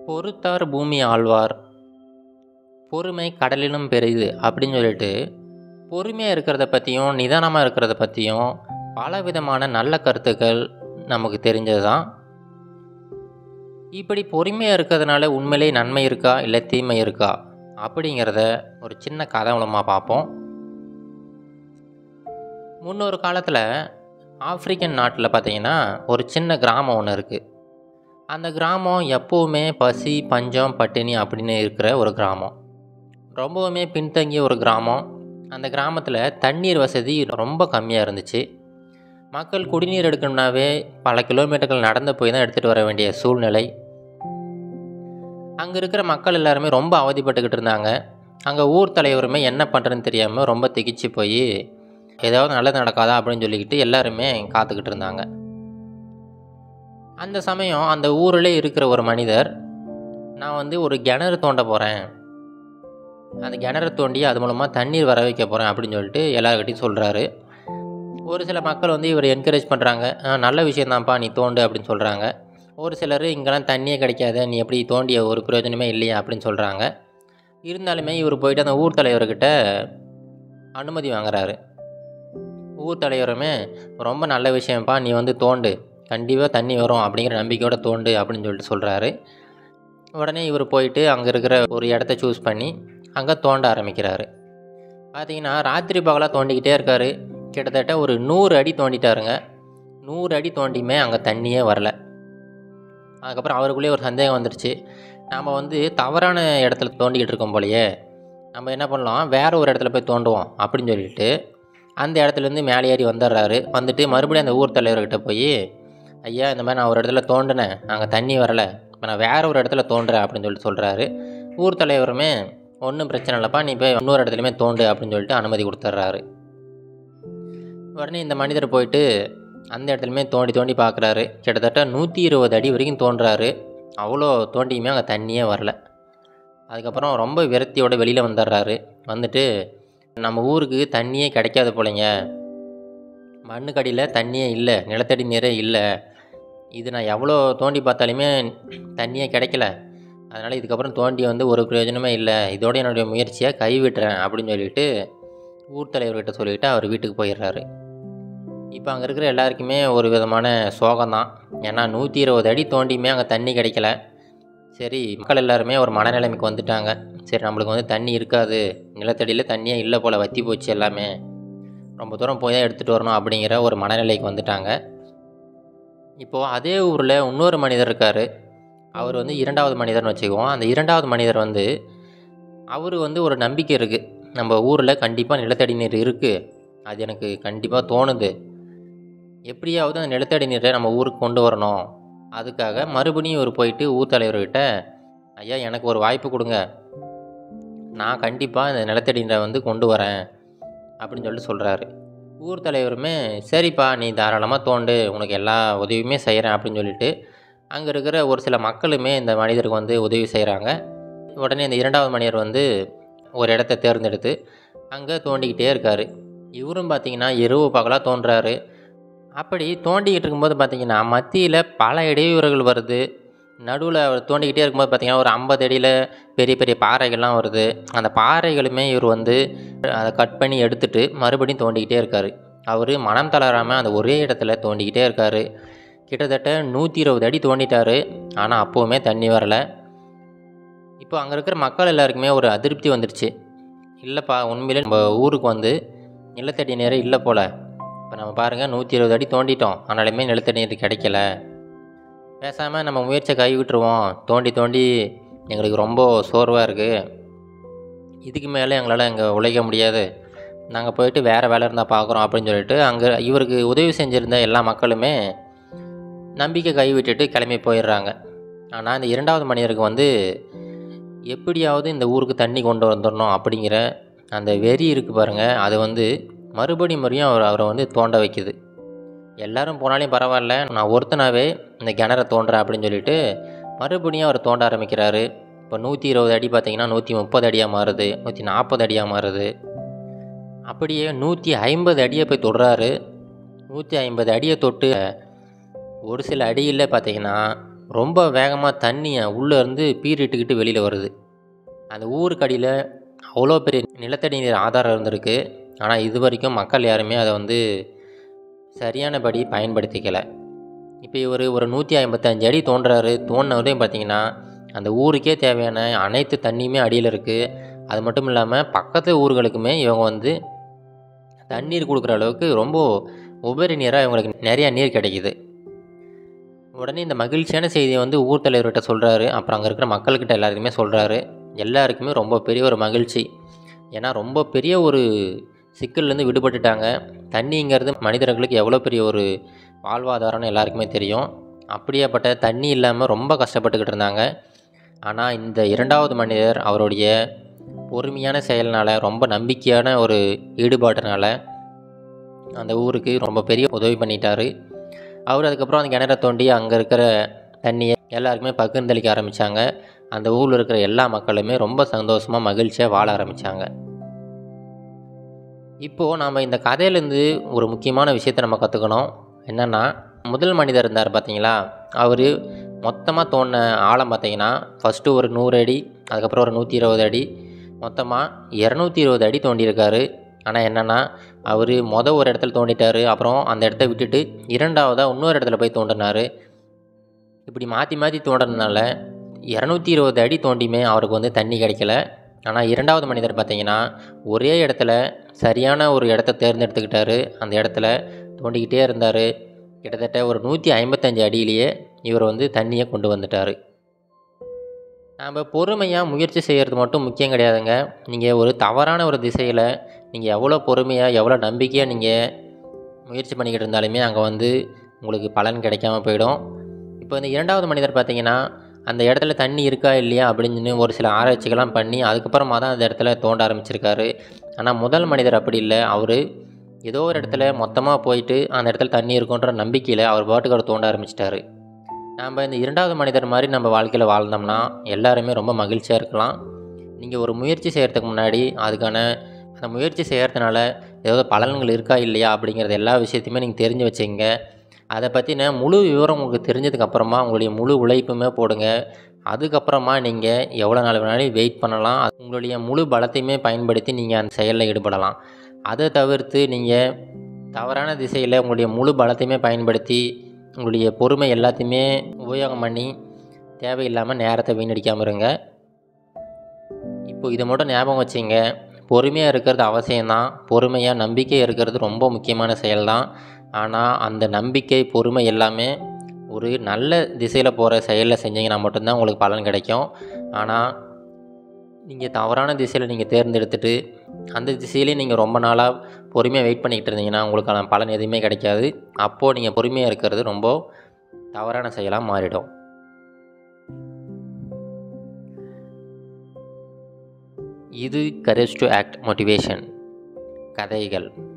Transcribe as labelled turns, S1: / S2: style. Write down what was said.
S1: பொறுத்தார் பூமி ஆழ்வார் பொறுமை கடலிலும் பெரிது அப்படின்னு சொல்லிட்டு பொறுமையாக இருக்கிறத பற்றியும் நிதானமாக இருக்கிறத பற்றியும் பல விதமான நல்ல கருத்துக்கள் நமக்கு தெரிஞ்சது தான் இப்படி பொறுமையாக இருக்கிறதுனால உண்மையிலே நன்மை இருக்கா இல்லை தீமை இருக்கா அப்படிங்கிறத ஒரு சின்ன கதை மூலமாக பார்ப்போம் முன்னொரு காலத்தில் ஆப்பிரிக்கன் நாட்டில் பார்த்தீங்கன்னா ஒரு சின்ன கிராமம் ஒன்று இருக்குது அந்த கிராமம் எப்போவுமே பசி பஞ்சம் பட்டினி அப்படின்னு இருக்கிற ஒரு கிராமம் ரொம்பவுமே பின்தங்கிய ஒரு கிராமம் அந்த கிராமத்தில் தண்ணீர் வசதி ரொம்ப கம்மியாக இருந்துச்சு மக்கள் குடிநீர் எடுக்கணும்னாவே பல கிலோமீட்டர்கள் நடந்து போய் தான் எடுத்துகிட்டு வர வேண்டிய சூழ்நிலை அங்கே இருக்கிற மக்கள் எல்லாருமே ரொம்ப அவதிப்பட்டுக்கிட்டு இருந்தாங்க அங்கே ஊர் தலைவருமே என்ன பண்ணுறதுன்னு தெரியாமல் ரொம்ப திகிச்சு போய் ஏதாவது நல்லது நடக்காதா அப்படின்னு சொல்லிக்கிட்டு எல்லாருமே காத்துக்கிட்டு இருந்தாங்க அந்த சமயம் அந்த ஊரில் இருக்கிற ஒரு மனிதர் நான் வந்து ஒரு கிணறு தோண்ட போகிறேன் அந்த கிணறு தோண்டி அது மூலமாக தண்ணீர் வர வைக்க போகிறேன் அப்படின்னு சொல்லிட்டு எல்லாருக்கிட்டையும் சொல்கிறாரு ஒரு சில மக்கள் வந்து இவர் என்கரேஜ் பண்ணுறாங்க நல்ல விஷயந்தான்ப்பா நீ தோண்டு அப்படின்னு சொல்கிறாங்க ஒரு சிலர் இங்கெல்லாம் தண்ணியே கிடைக்காத நீ எப்படி தோண்டிய ஒரு பிரயோஜனமே இல்லையா அப்படின்னு சொல்கிறாங்க இருந்தாலுமே இவர் போயிட்டு அந்த ஊர் தலைவர்கிட்ட அனுமதி வாங்குறாரு ஊர் தலைவருமே ரொம்ப நல்ல விஷயம்ப்பா நீ வந்து தோண்டு கண்டிப்பாக தண்ணி வரும் அப்படிங்கிற நம்பிக்கையோட தோண்டு அப்படின்னு சொல்லிட்டு சொல்கிறாரு உடனே இவர் போயிட்டு அங்கே இருக்கிற ஒரு இடத்த சூஸ் பண்ணி அங்கே தோண்ட ஆரம்பிக்கிறாரு பார்த்தீங்கன்னா ராத்திரி பகலாக தோண்டிக்கிட்டே இருக்காரு கிட்டத்தட்ட ஒரு நூறு அடி தோண்டிட்டாருங்க நூறு அடி தோண்டியுமே அங்கே தண்ணியே வரல அதுக்கப்புறம் அவருக்குள்ளேயே ஒரு சந்தேகம் வந்துடுச்சு நாம் வந்து தவறான இடத்துல தோண்டிக்கிட்டு இருக்கோம் போலையே நம்ம என்ன பண்ணலாம் வேற ஒரு இடத்துல போய் தோண்டுவோம் அப்படின்னு சொல்லிட்டு அந்த இடத்துலேருந்து மேலே ஏறி வந்துடுறாரு வந்துட்டு மறுபடியும் அந்த ஊர் தலைவர்கிட்ட போய் ஐயா இந்த மாதிரி நான் ஒரு இடத்துல தோண்டினேன் அங்கே தண்ணி வரலை இப்போ நான் வேற ஒரு இடத்துல தோண்டுறேன் அப்படின்னு சொல்லிட்டு சொல்கிறாரு ஊர் தலைவருமே ஒன்றும் பிரச்சனை இல்லைப்பா நீ போய் இன்னொரு இடத்துலையுமே தோண்டு அப்படின்னு சொல்லிட்டு அனுமதி கொடுத்துட்றாரு உடனே இந்த மனிதர் போயிட்டு அந்த இடத்துலையுமே தோண்டி தோண்டி பார்க்குறாரு கிட்டத்தட்ட நூற்றி இருபது அடி வரைக்கும் தோன்றாரு அவ்வளோ தோண்டியுமே அங்கே தண்ணியே வரல அதுக்கப்புறம் ரொம்ப விரக்தியோட வெளியில் வந்துடுறாரு வந்துட்டு நம்ம ஊருக்கு தண்ணியே கிடைக்காது போலைங்க மண்ணுக்கடியில் தண்ணியே இல்லை நிலத்தடி நீரே இல்லை இது நான் எவ்வளோ தோண்டி பார்த்தாலுமே தண்ணியே கிடைக்கல அதனால் இதுக்கப்புறம் தோண்டி வந்து ஒரு பிரயோஜனமே இல்லை இதோட என்னுடைய முயற்சியை கைவிட்டுறேன் அப்படின்னு சொல்லிட்டு ஊர் தலைவர்கிட்ட சொல்லிவிட்டு அவர் வீட்டுக்கு போயிடுறாரு இப்போ அங்கே இருக்கிற எல்லாருக்குமே ஒரு விதமான சோகம்தான் ஏன்னா நூற்றி இருபது அடி தோண்டியுமே அங்கே தண்ணி கிடைக்கல சரி மக்கள் எல்லாருமே ஒரு மனநிலைமைக்கு வந்துட்டாங்க சரி நம்மளுக்கு வந்து தண்ணி இருக்காது நிலத்தடியில் தண்ணியே இல்லை போல் வற்றி போச்சு எல்லாமே ரொம்ப தூரம் போய் தான் எடுத்துகிட்டு வரணும் அப்படிங்கிற ஒரு மனநிலைக்கு வந்துட்டாங்க இப்போது அதே ஊரில் இன்னொரு மனிதர் இருக்கார் அவர் வந்து இரண்டாவது மனிதர்னு வச்சுக்குவோம் அந்த இரண்டாவது மனிதர் வந்து அவர் வந்து ஒரு நம்பிக்கை இருக்குது நம்ம ஊரில் கண்டிப்பாக நிலத்தடி நீர் இருக்குது அது எனக்கு கண்டிப்பாக தோணுது எப்படியாவது அந்த நிலத்தடி நீரை நம்ம ஊருக்கு கொண்டு வரணும் அதுக்காக மறுபடியும் இவர் போயிட்டு ஊர் தலைவர்கிட்ட ஐயா எனக்கு ஒரு வாய்ப்பு கொடுங்க நான் கண்டிப்பாக இந்த நிலத்தடி நீரை வந்து கொண்டு வரேன் அப்படின்னு சொல்லிட்டு சொல்கிறாரு ஊர் தலைவருமே சரிப்பா நீ தாராளமாக தோண்டு உனக்கு எல்லா உதவியுமே செய்கிறேன் அப்படின்னு சொல்லிட்டு அங்கே இருக்கிற ஒரு சில மக்களுமே இந்த மனிதருக்கு வந்து உதவி செய்கிறாங்க உடனே இந்த இரண்டாவது மனிதர் வந்து ஒரு இடத்த தேர்ந்தெடுத்து அங்கே தோண்டிக்கிட்டே இருக்கார் இவரும் பார்த்தீங்கன்னா இரவு பகலாக தோன்றாரு அப்படி தோண்டிக்கிட்டு இருக்கும்போது பார்த்தீங்கன்னா மத்தியில் பல இடையூறுகள் வருது நடுவில் அவர் தோண்டிக்கிட்டே இருக்கும்போது பார்த்தீங்கன்னா ஒரு ஐம்பது அடியில் பெரிய பெரிய பாறைகள்லாம் வருது அந்த பாறைகளுமே இவர் வந்து அதை கட் பண்ணி எடுத்துட்டு மறுபடியும் தோண்டிக்கிட்டே இருக்கார் அவர் மனம் தளராமல் அந்த ஒரே இடத்துல தோண்டிக்கிட்டே இருக்கார் கிட்டத்தட்ட நூற்றி இருபது அடி தோண்டிட்டார் ஆனால் அப்போவுமே தண்ணி வரலை இப்போ அங்கே இருக்கிற மக்கள் எல்லாருக்குமே ஒரு அதிருப்தி வந்துடுச்சு இல்லைப்பா உண்மையிலே நம்ம ஊருக்கு வந்து நிலத்தடி நீரே இல்லை போல் இப்போ நம்ம பாருங்கள் நூற்றி இருபது அடி தோண்டிட்டோம் ஆனாலுமே நிலத்தடி நீர் கிடைக்கல பேசாமல் நம்ம முயற்சியை கைவிட்டுருவோம் தோண்டி தோண்டி எங்களுக்கு ரொம்ப சோர்வாக இருக்குது இதுக்கு மேலே எங்களால் இங்கே உழைக்க முடியாது நாங்கள் போயிட்டு வேறு வேலை இருந்தால் பார்க்குறோம் அப்படின்னு சொல்லிட்டு அங்கே இவருக்கு உதவி செஞ்சுருந்த எல்லா மக்களுமே நம்பிக்கை கைவிட்டுட்டு கிளம்பி போயிடுறாங்க ஆனால் இந்த இரண்டாவது மனிதருக்கு வந்து எப்படியாவது இந்த ஊருக்கு தண்ணி கொண்டு வந்துடணும் அப்படிங்கிற அந்த வெறி இருக்குது பாருங்கள் அது வந்து மறுபடி மறுபடியும் அவர் அவரை வந்து தோண்ட வைக்குது எல்லாரும் போனாலையும் பரவாயில்ல நான் ஒருத்தனாவே இந்த கிணற தோண்டுறேன் அப்படின்னு சொல்லிட்டு மறுபடியும் அவர் தோண்ட ஆரம்பிக்கிறாரு இப்போ நூற்றி இருபது அடி பார்த்தீங்கன்னா நூற்றி முப்பது அடியாக மாறுது நூற்றி நாற்பது அடியாக மாறுது அப்படியே நூற்றி ஐம்பது அடியை போய் தொடுறாரு நூற்றி ஐம்பது அடியை தொட்டு ஒரு சில அடியில் பார்த்தீங்கன்னா ரொம்ப வேகமாக தண்ணியை உள்ளே இருந்து பீறிட்டுக்கிட்டு வெளியில் வருது அந்த ஊருக்கு அடியில் அவ்வளோ பெரிய நிலத்தடி நீர் ஆதாரம் இருந்திருக்கு ஆனால் இது வரைக்கும் மக்கள் யாருமே அதை வந்து சரியானபடி பயன்படுத்திக்கலை இப்போ இவர் ஒரு நூற்றி ஐம்பத்தஞ்சு அடி தோன்றாரு தோண்டினவரையும் பார்த்தீங்கன்னா அந்த ஊருக்கே தேவையான அனைத்து தண்ணியுமே அடியில் இருக்குது அது மட்டும் இல்லாமல் பக்கத்து ஊர்களுக்குமே இவங்க வந்து தண்ணீர் கொடுக்குற அளவுக்கு ரொம்ப உபரி நீராக இவங்களுக்கு நிறையா நீர் கிடைக்குது உடனே இந்த மகிழ்ச்சியான செய்தியை வந்து ஊர் தலைவர்கிட்ட சொல்கிறாரு அப்புறம் அங்கே இருக்கிற மக்கள்கிட்ட எல்லாருக்குமே சொல்கிறாரு எல்லாருக்குமே ரொம்ப பெரிய ஒரு மகிழ்ச்சி ஏன்னா ரொம்ப பெரிய ஒரு சிக்கல்லேருந்து விடுபட்டுட்டாங்க தண்ணிங்கிறது மனிதர்களுக்கு எவ்வளோ பெரிய ஒரு வாழ்வாதாரம்னு எல்லாருக்குமே தெரியும் அப்படியேப்பட்ட தண்ணி இல்லாமல் ரொம்ப கஷ்டப்பட்டுக்கிட்டு இருந்தாங்க ஆனால் இந்த இரண்டாவது மனிதர் அவருடைய பொறுமையான செயல்னால் ரொம்ப நம்பிக்கையான ஒரு ஈடுபாட்டினால அந்த ஊருக்கு ரொம்ப பெரிய உதவி பண்ணிட்டாரு அவர் அதுக்கப்புறம் அந்த கிணறை தோண்டி அங்கே இருக்கிற தண்ணியை எல்லாருக்குமே பகிர்ந்தளிக்க ஆரம்பித்தாங்க அந்த ஊரில் இருக்கிற எல்லா மக்களுமே ரொம்ப சந்தோஷமாக மகிழ்ச்சியாக வாழ ஆரம்பித்தாங்க இப்போது நாம் இந்த கதையிலேருந்து ஒரு முக்கியமான விஷயத்தை நம்ம கற்றுக்கணும் என்னென்னா முதல் மனிதர் இருந்தார் பார்த்தீங்களா அவர் மொத்தமாக தோண்டின ஆழம் பார்த்தீங்கன்னா ஃபஸ்ட்டு ஒரு நூறு அடி அதுக்கப்புறம் ஒரு நூற்றி இருபது அடி மொத்தமாக இரநூத்தி இருபது அடி தோண்டியிருக்காரு ஆனால் என்னென்னா அவர் மொதல் ஒரு இடத்துல தோண்டிட்டார் அப்புறம் அந்த இடத்த விட்டுட்டு இரண்டாவதாக இன்னொரு இடத்துல போய் தோண்டினார் இப்படி மாற்றி மாற்றி தோண்டினால இரநூத்தி இருபது அடி தோண்டியுமே அவருக்கு வந்து தண்ணி கிடைக்கல ஆனால் இரண்டாவது மனிதர் பார்த்தீங்கன்னா ஒரே இடத்துல சரியான ஒரு இடத்த தேர்ந்தெடுத்துக்கிட்டாரு அந்த இடத்துல தோண்டிக்கிட்டே இருந்தார் கிட்டத்தட்ட ஒரு நூற்றி ஐம்பத்தஞ்சு அடியிலேயே இவர் வந்து தண்ணியை கொண்டு வந்துட்டார் நாம் பொறுமையாக முயற்சி செய்கிறது மட்டும் முக்கியம் கிடையாதுங்க நீங்கள் ஒரு தவறான ஒரு திசையில் நீங்கள் எவ்வளோ பொறுமையாக எவ்வளோ நம்பிக்கையாக நீங்கள் முயற்சி பண்ணிக்கிட்டு இருந்தாலுமே அங்கே வந்து உங்களுக்கு பலன் கிடைக்காம போயிடும் இப்போ இந்த இரண்டாவது மனிதர் பார்த்தீங்கன்னா அந்த இடத்துல தண்ணி இருக்கா இல்லையா அப்படின்னு ஒரு சில ஆராய்ச்சிகள்லாம் பண்ணி அதுக்கப்புறமா தான் அந்த இடத்துல தோண்ட ஆரம்பிச்சிருக்காரு ஆனால் முதல் மனிதர் அப்படி இல்லை அவர் ஏதோ ஒரு இடத்துல மொத்தமாக போயிட்டு அந்த இடத்துல தண்ணி இருக்குன்ற நம்பிக்கையில் அவர் பாட்டுக்கு அவர் தோண்ட ஆரம்பிச்சிட்டாரு நாம் இந்த இரண்டாவது மனிதர் மாதிரி நம்ம வாழ்க்கையில் வாழ்ந்தோம்னா எல்லாருமே ரொம்ப மகிழ்ச்சியாக இருக்கலாம் நீங்கள் ஒரு முயற்சி செய்கிறதுக்கு முன்னாடி அதுக்கான அந்த முயற்சி செய்கிறதுனால ஏதாவது பலன்கள் இருக்கா இல்லையா அப்படிங்கிறது எல்லா விஷயத்தையுமே நீங்கள் தெரிஞ்சு வச்சுங்க அதை பற்றின முழு விவரம் உங்களுக்கு தெரிஞ்சதுக்கப்புறமா உங்களுடைய முழு உழைப்புமே போடுங்க அதுக்கப்புறமா நீங்கள் எவ்வளோ நாள் வேணாலும் வெயிட் பண்ணலாம் உங்களுடைய முழு பலத்தையுமே பயன்படுத்தி நீங்கள் அந்த செயலில் ஈடுபடலாம் அதை தவிர்த்து நீங்கள் தவறான திசையில் உங்களுடைய முழு பலத்தையுமே பயன்படுத்தி உங்களுடைய பொறுமை எல்லாத்தையுமே உபயோகம் பண்ணி தேவையில்லாமல் நேரத்தை வீணடிக்காமல் இருங்க இப்போ இதை மட்டும் ஞாபகம் வச்சுங்க பொறுமையாக இருக்கிறது அவசியம்தான் பொறுமையாக நம்பிக்கை இருக்கிறது ரொம்ப முக்கியமான செயல்தான் ஆனால் அந்த நம்பிக்கை பொறுமை எல்லாமே ஒரு நல்ல திசையில் போகிற செயலில் செஞ்சீங்கன்னா மட்டும்தான் உங்களுக்கு பலன் கிடைக்கும் ஆனால் நீங்கள் தவறான திசையில் நீங்கள் தேர்ந்தெடுத்துட்டு அந்த திசையிலே நீங்கள் ரொம்ப நாளாக பொறுமையாக வெயிட் பண்ணிக்கிட்டு இருந்தீங்கன்னா உங்களுக்கான பலன் எதுவுமே கிடைக்காது அப்போது நீங்கள் பொறுமையாக இருக்கிறது ரொம்ப தவறான செயலாக மாறிடும் இது கரேஜ் டு ஆக்ட் மோட்டிவேஷன் கதைகள்